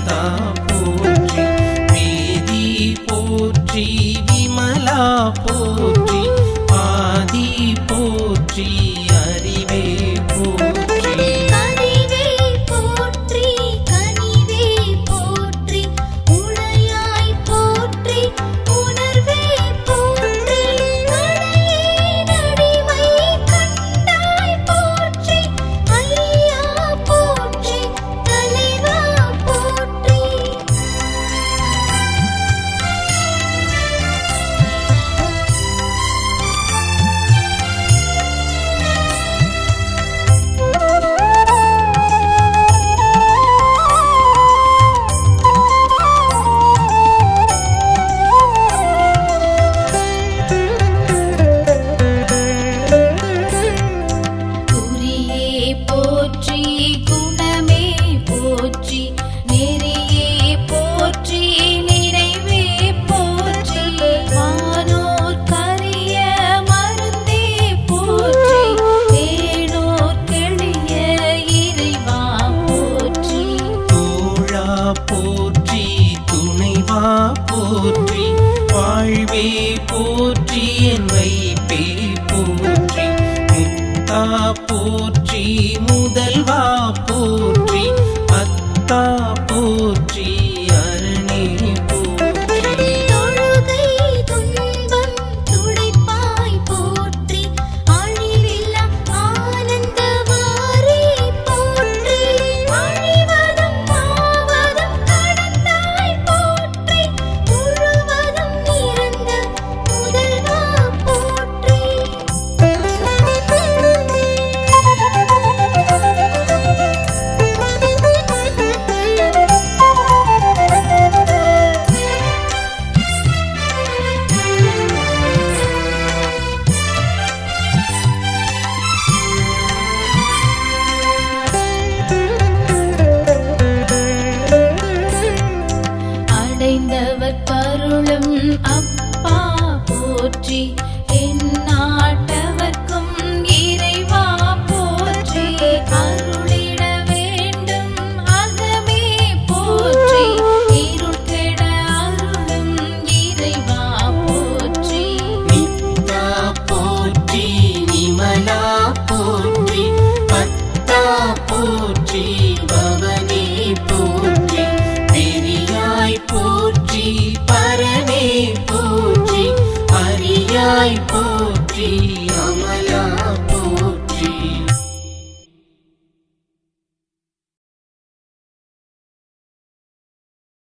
முத்தா போற்றி வேதி போற்றி விமலா போற்றி ஆதி போற்றி அறிவே போற்றி கனிவே போற்றி கனிவே போற்றி உடையாய் போற்றி உணர்வே போற்றி கடையின் அடிமை கண்டாய் போற்றி ஐயா போற்றி தலைவா போற்றி குறியே போற்றி குணமே போற்றி நெறியே போற்றி நிறைவே போற்றி வானோர் கரிய மருந்தே போற்றி தேனோர் கெளிய இறைவா போற்றி தோழா போற்றி துணைவா போற்றி வாழ்வே போற்றி என் வைப்பே போற்றி முத்தா போற்றி